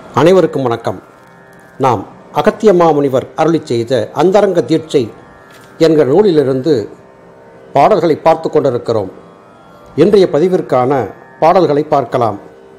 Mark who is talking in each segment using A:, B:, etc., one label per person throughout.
A: அனைவருக்கும் வணக்கம் நாம் அகத்தியமா முனிவர் அருளி செய்த அந்தரங்க தீட்சை என்கிற நூலிலிருந்து பாடல்களை பார்த்து கொண்டிருக்கிறோம் இன்றைய பதிவிற்கான பாடல்களை பார்க்கலாம்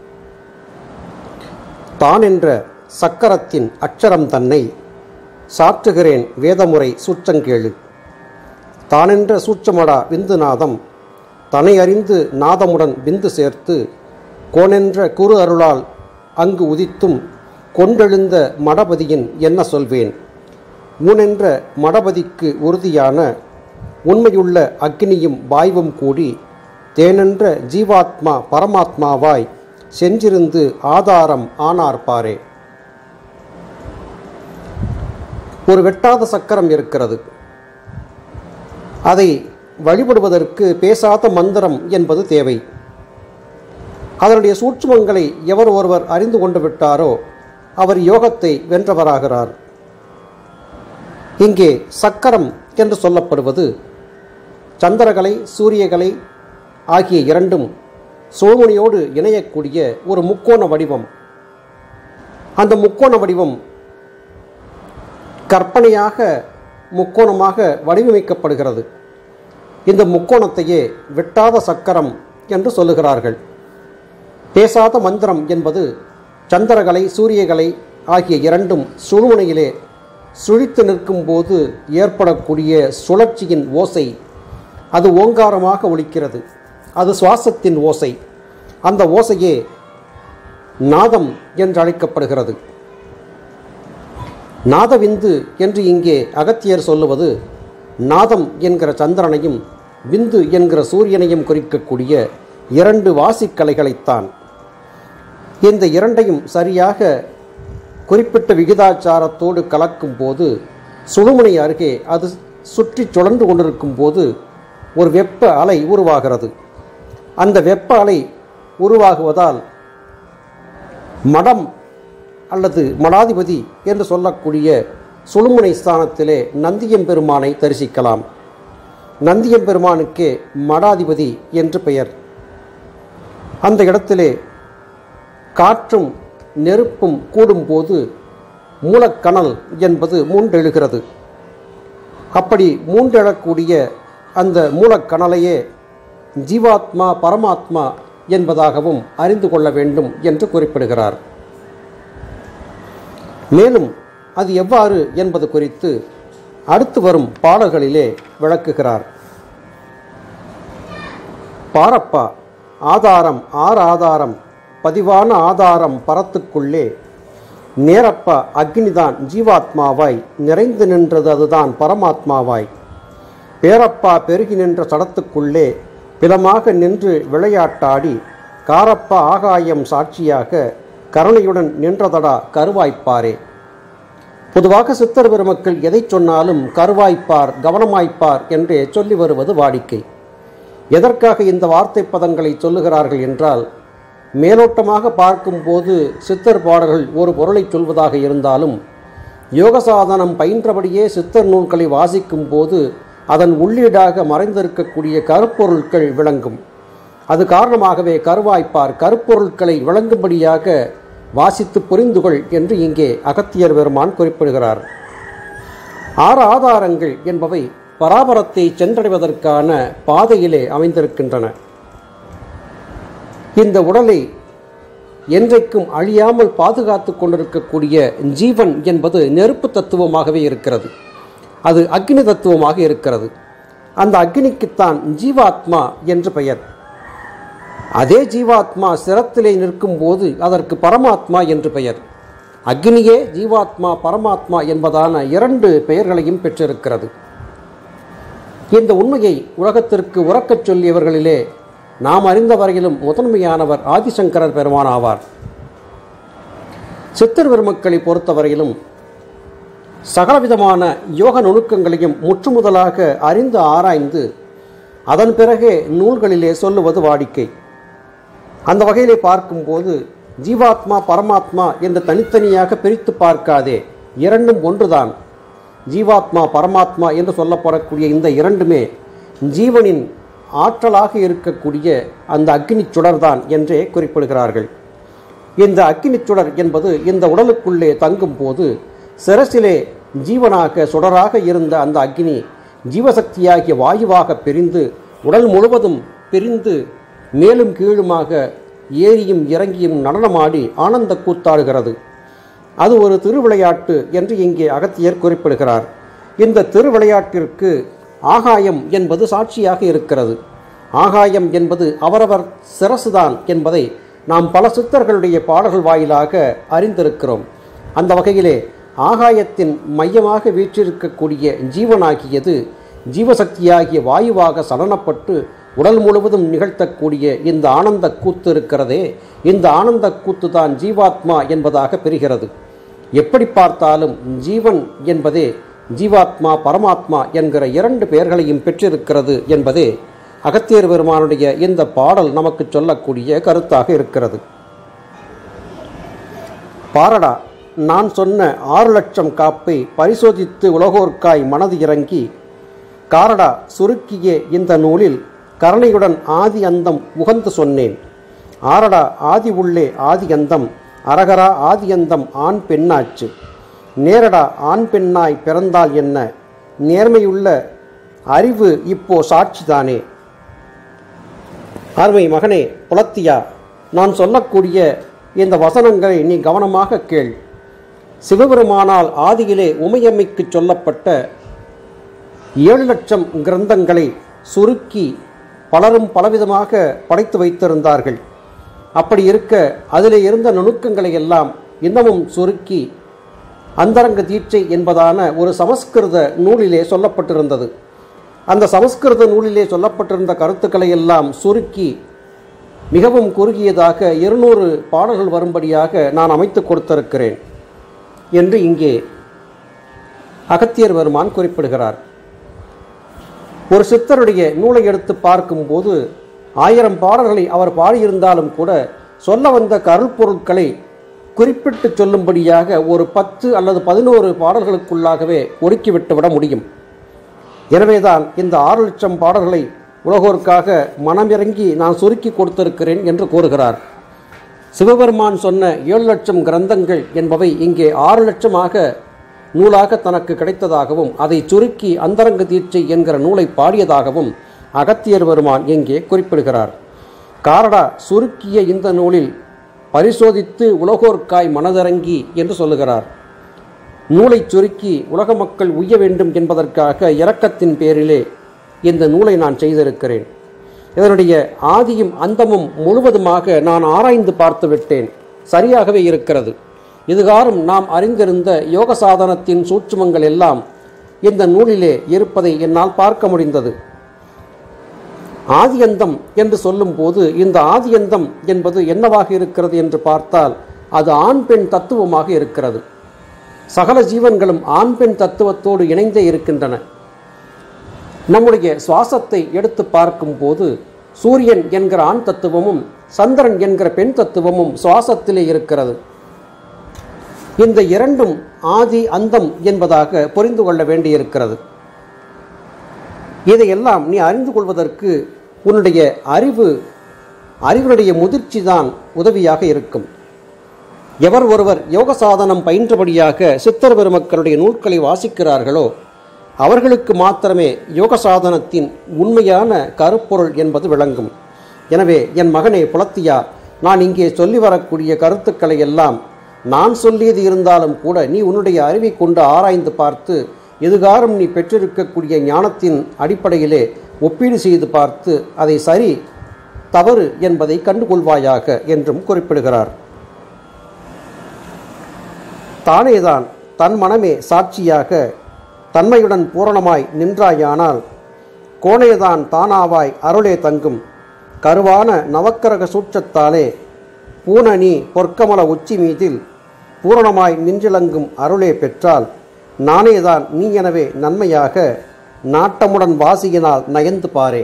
A: தான் என்ற சக்கரத்தின் அச்சரம் தன்னை சாற்றுகிறேன் வேதமுறை சூச்சங்கேளு தானென்ற சூட்சமடா விந்துநாதம் தனை அறிந்து நாதமுடன் விந்து சேர்த்து கோனென்ற குரு அருளால் அங்கு உதித்தும் கொண்டெழுந்த மடபதியின் என்ன சொல்வேன் ஊனென்ற மடபதிக்கு உறுதியான உண்மையுள்ள அக்னியும் வாய்வும் கூடி தேனென்ற ஜீவாத்மா பரமாத்மாவாய் சென்றிருந்து ஆதாரம் ஆனார் பாரே ஒரு வெட்டாத சக்கரம் இருக்கிறது அதை வழிபடுவதற்கு பேசாத மந்திரம் என்பது தேவை அதனுடைய சூட்சுமங்களை எவர் ஒருவர் அறிந்து கொண்டு விட்டாரோ அவர் யோகத்தை வென்றவராகிறார் இங்கே சக்கரம் என்று சொல்லப்படுவது சந்திரகலை சூரியகலை ஆகிய இரண்டும் சோமுனியோடு இணையக்கூடிய ஒரு முக்கோண வடிவம் அந்த முக்கோண வடிவம் கற்பனையாக முக்கோணமாக வடிவமைக்கப்படுகிறது இந்த முக்கோணத்தையே வெட்டாத சக்கரம் என்று சொல்லுகிறார்கள் பேசாத மந்திரம் என்பது சந்திரகலை சூரியகலை ஆகிய இரண்டும் சுழுமுனையிலே சுழித்து நிற்கும்போது ஏற்படக்கூடிய சுழற்சியின் ஓசை அது ஓங்காரமாக ஒலிக்கிறது அது சுவாசத்தின் ஓசை அந்த ஓசையே நாதம் என்று அழைக்கப்படுகிறது நாதவிந்து என்று இங்கே அகத்தியர் சொல்லுவது நாதம் என்கிற சந்திரனையும் விந்து என்கிற சூரியனையும் குறிக்கக்கூடிய இரண்டு வாசிக்கலைகளைத்தான் இந்த இரண்டையும் சரியாக குறிப்பிட்ட விகிதாச்சாரத்தோடு கலக்கும் போது சுழுமுனை அருகே அது சுற்றி சுழன்று கொண்டிருக்கும் போது ஒரு வெப்ப அலை உருவாகிறது அந்த வெப்ப அலை உருவாகுவதால் மடம் அல்லது மடாதிபதி என்று சொல்லக்கூடிய சுழுமுனை ஸ்தானத்திலே நந்தியம்பெருமானை தரிசிக்கலாம் நந்தியம்பெருமானுக்கே மடாதிபதி என்று பெயர் அந்த இடத்திலே காற்றும் நெருப்பும் கூடும்போது மூலக்கணல் என்பது மூண்டெழுகிறது அப்படி மூண்டெழக்கூடிய அந்த மூலக்கணலையே ஜீவாத்மா பரமாத்மா என்பதாகவும் அறிந்து கொள்ள வேண்டும் என்று குறிப்பிடுகிறார் மேலும் அது எவ்வாறு என்பது குறித்து அடுத்து வரும் பாடல்களிலே விளக்குகிறார் பாரப்பா ஆதாரம் ஆர் ஆதாரம் பதிவான ஆதாரம் பரத்துக்குள்ளே நேரப்பா அக்னிதான் ஜீவாத்மாவாய் நிறைந்து நின்றது அதுதான் பரமாத்மாவாய் பேரப்பா பெருகி நின்ற சடத்துக்குள்ளே பிலமாக நின்று விளையாட்டாடி காரப்பா ஆகாயம் சாட்சியாக கருணையுடன் நின்றதடா கருவாய்ப்பாரே பொதுவாக சித்தர் பெருமக்கள் எதை சொன்னாலும் கருவாய்ப்பார் கவனமாய்ப்பார் என்றே சொல்லி வருவது வாடிக்கை எதற்காக இந்த வார்த்தை பதங்களை சொல்லுகிறார்கள் என்றால் மேலோட்டமாக பார்க்கும்போது சித்தர் பாடல்கள் ஒரு பொருளை சொல்வதாக இருந்தாலும் யோக சாதனம் பயின்றபடியே சித்தர் நூல்களை வாசிக்கும் போது அதன் உள்ளீடாக மறைந்திருக்கக்கூடிய கருப்பொருட்கள் விளங்கும் அது காரணமாகவே கருவாய்ப்பார் கருப்பொருட்களை விளங்கும்படியாக வாசித்து புரிந்துகொள் என்று இங்கே அகத்தியர் பெருமான் குறிப்பிடுகிறார் ஆறு ஆதாரங்கள் என்பவை பராபரத்தை சென்றடைவதற்கான பாதையிலே அமைந்திருக்கின்றன இந்த உடலை என்றைக்கும் அழியாமல் பாதுகாத்து கொண்டிருக்கக்கூடிய ஜீவன் என்பது நெருப்பு தத்துவமாகவே இருக்கிறது அது அக்னி தத்துவமாக இருக்கிறது அந்த அக்னிக்குத்தான் ஜீவாத்மா என்று பெயர் அதே ஜீவாத்மா சிரத்திலே நிற்கும் போது அதற்கு பரமாத்மா என்று பெயர் அக்னியே ஜீவாத்மா பரமாத்மா என்பதான இரண்டு பெயர்களையும் பெற்றிருக்கிறது இந்த உண்மையை உலகத்திற்கு உறக்கச் சொல்லியவர்களிலே நாம் அறிந்த வரையிலும் முதன்மையானவர் ஆதிசங்கரர் பெருமான் ஆவார் சித்தர் பெருமக்களை பொறுத்தவரையிலும் சகலவிதமான யோக நுணுக்கங்களையும் முற்றுமுதலாக அறிந்து ஆராய்ந்து அதன் பிறகே நூல்களிலே சொல்லுவது வாடிக்கை அந்த வகையிலே பார்க்கும்போது ஜீவாத்மா பரமாத்மா என்று தனித்தனியாக பிரித்து பார்க்காதே இரண்டும் ஒன்றுதான் ஜீவாத்மா பரமாத்மா என்று சொல்லப்படக்கூடிய இந்த இரண்டுமே ஜீவனின் ஆற்றலாக இருக்கக்கூடிய அந்த அக்னி சுடர்தான் என்றே குறிப்பிடுகிறார்கள் இந்த அக்கினிச் சுடர் என்பது இந்த உடலுக்குள்ளே தங்கும் போது சிரசிலே ஜீவனாக சுடராக இருந்த அந்த அக்கினி ஜீவசக்தியாகிய வாயுவாக பிரிந்து உடல் முழுவதும் பிரிந்து மேலும் கீழுமாக ஏறியும் இறங்கியும் நடனமாடி ஆனந்த கூத்தாடுகிறது அது ஒரு திருவிளையாட்டு என்று இங்கே அகத்தியர் குறிப்பிடுகிறார் இந்த திருவிளையாட்டிற்கு ஆகாயம் என்பது சாட்சியாக இருக்கிறது ஆகாயம் என்பது அவரவர் சிரசுதான் என்பதை நாம் பல சித்தர்களுடைய பாடல்கள் வாயிலாக அறிந்திருக்கிறோம் அந்த வகையிலே ஆகாயத்தின் மையமாக வீற்றிருக்கக்கூடிய ஜீவனாகியது ஜீவசக்தியாகிய வாயுவாக சலனப்பட்டு உடல் முழுவதும் நிகழ்த்தக்கூடிய இந்த ஆனந்த கூத்து இருக்கிறதே இந்த ஆனந்த கூத்து தான் ஜீவாத்மா என்பதாக பெறுகிறது எப்படி பார்த்தாலும் ஜீவன் என்பதே ஜீவாத்மா பரமாத்மா என்கிற இரண்டு பெயர்களையும் பெற்றிருக்கிறது என்பதே அகத்தியர் பெருமானுடைய இந்த பாடல் நமக்கு சொல்லக்கூடிய கருத்தாக இருக்கிறது பாரடா நான் சொன்ன ஆறு லட்சம் காப்பை பரிசோதித்து உலகோர்க்காய் மனது இறங்கி காரடா சுருக்கிய இந்த நூலில் கருணையுடன் ஆதி அந்தம் உகந்து சொன்னேன் ஆரடா ஆதி உள்ளே ஆதி அந்தம் அரகரா ஆதி அந்தம் ஆண் பெண்ணாச்சு நேரடா ஆண் பெண்ணாய் பிறந்தால் என்ன நேர்மையுள்ள அறிவு இப்போ சாட்சிதானே அருமை மகனே புலத்தியா நான் சொல்லக்கூடிய இந்த வசனங்களை நீ கவனமாக கேள் சிவபெருமானால் ஆதியிலே உமையம்மைக்கு சொல்லப்பட்ட ஏழு லட்சம் கிரந்தங்களை சுருக்கி பலரும் பலவிதமாக படைத்து வைத்திருந்தார்கள் அப்படி இருக்க அதிலே இருந்த நுணுக்கங்களை எல்லாம் இன்னமும் சுருக்கி அந்தரங்க தீட்சை என்பதான ஒரு சமஸ்கிருத நூலிலே சொல்லப்பட்டிருந்தது அந்த சமஸ்கிருத நூலிலே சொல்லப்பட்டிருந்த கருத்துக்களை எல்லாம் சுருக்கி மிகவும் குறுகியதாக இருநூறு பாடல்கள் வரும்படியாக நான் அமைத்து கொடுத்திருக்கிறேன் என்று இங்கே அகத்தியர் பெருமான் குறிப்பிடுகிறார் ஒரு சித்தருடைய நூலை எடுத்து பார்க்கும்போது ஆயிரம் பாடல்களை அவர் பாடியிருந்தாலும் கூட சொல்ல வந்த கருள்பொருட்களை குறிப்பிட்டு சொல்லும்படியாக ஒரு பத்து அல்லது பதினோரு பாடல்களுக்குள்ளாகவே ஒடுக்கிவிட்டுவிட முடியும் எனவேதான் இந்த ஆறு லட்சம் பாடல்களை உலகோருக்காக மனமிறங்கி நான் சுருக்கி கொடுத்திருக்கிறேன் என்று கூறுகிறார் சிவபெருமான் சொன்ன ஏழு லட்சம் கிரந்தங்கள் என்பவை இங்கே ஆறு லட்சமாக நூலாக தனக்கு கிடைத்ததாகவும் அதை சுருக்கி அந்தரங்க தீட்சை என்கிற நூலை பாடியதாகவும் அகத்தியர் பெருமான் இங்கே குறிப்பிடுகிறார் காரடா சுருக்கிய இந்த நூலில் பரிசோதித்து உலகோர்க்காய் மனதிறங்கி என்று சொல்லுகிறார் நூலை சுருக்கி உலக மக்கள் உய்ய வேண்டும் என்பதற்காக இரக்கத்தின் பேரிலே இந்த நூலை நான் செய்திருக்கிறேன் இதனுடைய ஆதியும் அந்தமும் முழுவதுமாக நான் ஆராய்ந்து பார்த்து விட்டேன் சரியாகவே இருக்கிறது இதுகாரும் நாம் அறிந்திருந்த யோக சாதனத்தின் சூட்சுமங்கள் எல்லாம் இந்த நூலிலே இருப்பதை என்னால் பார்க்க முடிந்தது ஆதியந்தம் என்று சொல்லும்போது இந்த ஆதியந்தம் என்பது என்னவாக இருக்கிறது என்று பார்த்தால் அது ஆண் பெண் தத்துவமாக இருக்கிறது சகல ஜீவன்களும் ஆண் பெண் தத்துவத்தோடு இணைந்தே இருக்கின்றன நம்முடைய சுவாசத்தை எடுத்து பார்க்கும்போது சூரியன் என்கிற ஆண் தத்துவமும் சந்திரன் என்கிற பெண் தத்துவமும் சுவாசத்திலே இருக்கிறது இந்த இரண்டும் ஆதி அந்தம் என்பதாக புரிந்து கொள்ள வேண்டியிருக்கிறது இதையெல்லாம் நீ அறிந்து கொள்வதற்கு உன்னுடைய அறிவு அறிவினுடைய முதிர்ச்சி தான் உதவியாக இருக்கும் எவர் ஒருவர் யோக சாதனம் பயின்றபடியாக சித்தர் பெருமக்களுடைய நூல்களை வாசிக்கிறார்களோ அவர்களுக்கு மாத்திரமே யோக சாதனத்தின் உண்மையான கருப்பொருள் என்பது விளங்கும் எனவே என் மகனே புலத்தியா நான் இங்கே சொல்லி வரக்கூடிய கருத்துக்களை எல்லாம் நான் சொல்லியது இருந்தாலும் கூட நீ உன்னுடைய அறிவை கொண்டு ஆராய்ந்து பார்த்து எதுகாரும் நீ பெற்றிருக்கக்கூடிய ஞானத்தின் அடிப்படையிலே ஒப்பீடு செய்து பார்த்து அதை சரி தவறு என்பதை கண்டுகொள்வாயாக என்றும் குறிப்பிடுகிறார் தானேதான் தன் மனமே சாட்சியாக தன்மையுடன் பூரணமாய் நின்றாயானால் கோணேதான் தானாவாய் அருளே தங்கும் கருவான நவக்கரக சூட்சத்தாலே பூனணி பொற்கமல உச்சி மீதில் பூரணமாய் நின்றிலங்கும் அருளே பெற்றால் நானேதான் நீ எனவே நன்மையாக நாட்டமுடன் வாசியினால் நயந்து பாரே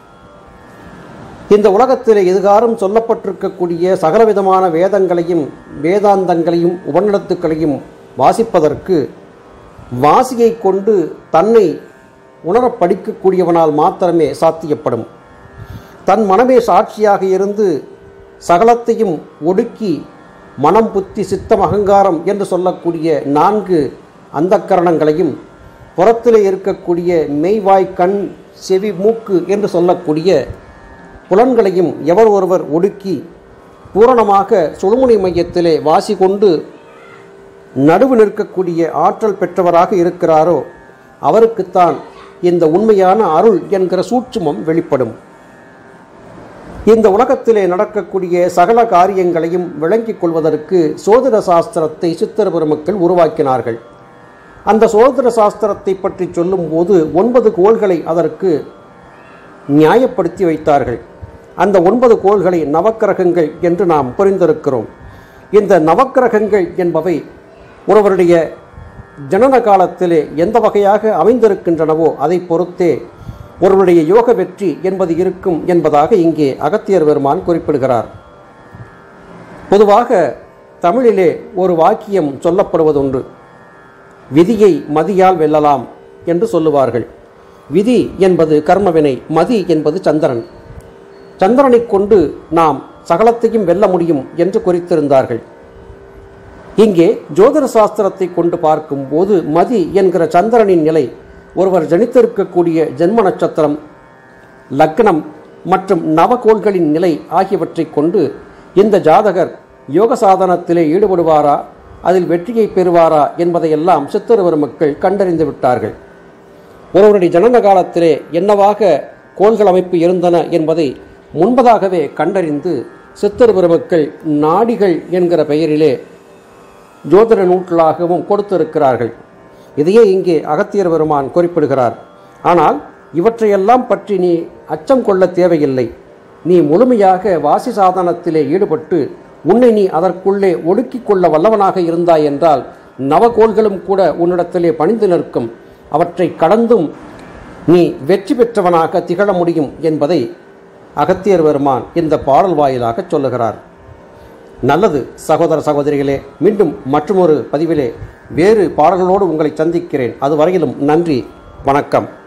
A: இந்த உலகத்திலே எதுகாரும் சொல்லப்பட்டிருக்கக்கூடிய சகலவிதமான வேதங்களையும் வேதாந்தங்களையும் உபநிடத்துக்களையும் வாசிப்பதற்கு வாசியை கொண்டு தன்னை உணரப் படிக்கக்கூடியவனால் மாத்திரமே சாத்தியப்படும் தன் மனமே சாட்சியாக இருந்து சகலத்தையும் ஒடுக்கி மனம் புத்தி சித்தம் அகங்காரம் என்று சொல்லக்கூடிய நான்கு அந்தக்கரணங்களையும் புறத்திலே இருக்கக்கூடிய மெய்வாய் கண் செவி மூக்கு என்று சொல்லக்கூடிய புலன்களையும் எவர் ஒருவர் ஒடுக்கி பூரணமாக சுழுமுனை மையத்திலே வாசி கொண்டு நடுவு நிற்கக்கூடிய ஆற்றல் பெற்றவராக இருக்கிறாரோ அவருக்குத்தான் இந்த உண்மையான அருள் என்கிற சூட்சுமம் வெளிப்படும் இந்த உலகத்திலே நடக்கக்கூடிய சகல காரியங்களையும் விளங்கிக் கொள்வதற்கு சோதர சாஸ்திரத்தை சித்திர பெருமக்கள் உருவாக்கினார்கள் அந்த சோதர சாஸ்திரத்தை பற்றி சொல்லும்போது ஒன்பது கோள்களை அதற்கு நியாயப்படுத்தி வைத்தார்கள் அந்த ஒன்பது கோள்களை நவக்கிரகங்கள் என்று நாம் புரிந்திருக்கிறோம் இந்த நவக்கிரகங்கள் என்பவை ஒருவருடைய ஜனன காலத்திலே எந்த வகையாக அமைந்திருக்கின்றனவோ அதை பொறுத்தே ஒருவருடைய யோக வெற்றி என்பது இருக்கும் என்பதாக இங்கே அகத்தியர் பெருமான் குறிப்பிடுகிறார் பொதுவாக தமிழிலே ஒரு வாக்கியம் சொல்லப்படுவதுண்டு விதியை மதியால் வெல்லலாம் என்று சொல்லுவார்கள் விதி என்பது கர்மவினை மதி என்பது சந்திரன் சந்திரனைக் கொண்டு நாம் சகலத்தையும் வெல்ல முடியும் என்று குறித்திருந்தார்கள் இங்கே ஜோதிட சாஸ்திரத்தை கொண்டு பார்க்கும்போது மதி என்கிற சந்திரனின் நிலை ஒருவர் ஜனித்திருக்கக்கூடிய ஜென்ம நட்சத்திரம் லக்னம் மற்றும் நவகோள்களின் நிலை ஆகியவற்றைக் கொண்டு இந்த ஜாதகர் யோக சாதனத்திலே ஈடுபடுவாரா அதில் வெற்றியை பெறுவாரா என்பதையெல்லாம் சித்தருவர் மக்கள் கண்டறிந்து விட்டார்கள் ஒருவருடைய ஜனன காலத்திலே என்னவாக கோள்கள் அமைப்பு இருந்தன என்பதை முன்பதாகவே கண்டறிந்து சித்தர் பெருமக்கள் நாடிகள் என்கிற பெயரிலே ஜோதிட நூல்களாகவும் கொடுத்திருக்கிறார்கள் இதையே இங்கே அகத்தியர் பெருமான் குறிப்பிடுகிறார் ஆனால் இவற்றையெல்லாம் பற்றி நீ அச்சம் கொள்ள தேவையில்லை நீ முழுமையாக வாசி சாதனத்திலே ஈடுபட்டு உன்னை நீ அதற்குள்ளே ஒடுக்கிக் கொள்ள வல்லவனாக இருந்தாய் என்றால் நவகோள்களும் கூட உன்னிடத்திலே பணிந்து நிற்கும் அவற்றை கடந்தும் நீ வெற்றி பெற்றவனாக திகழ முடியும் என்பதை அகத்தியர் பெருமான் இந்த பாடல் வாயிலாக சொல்லுகிறார் நல்லது சகோதர சகோதரிகளே மீண்டும் மற்றொரு பதிவிலே வேறு பாடல்களோடு உங்களை சந்திக்கிறேன் அதுவரையிலும் நன்றி வணக்கம்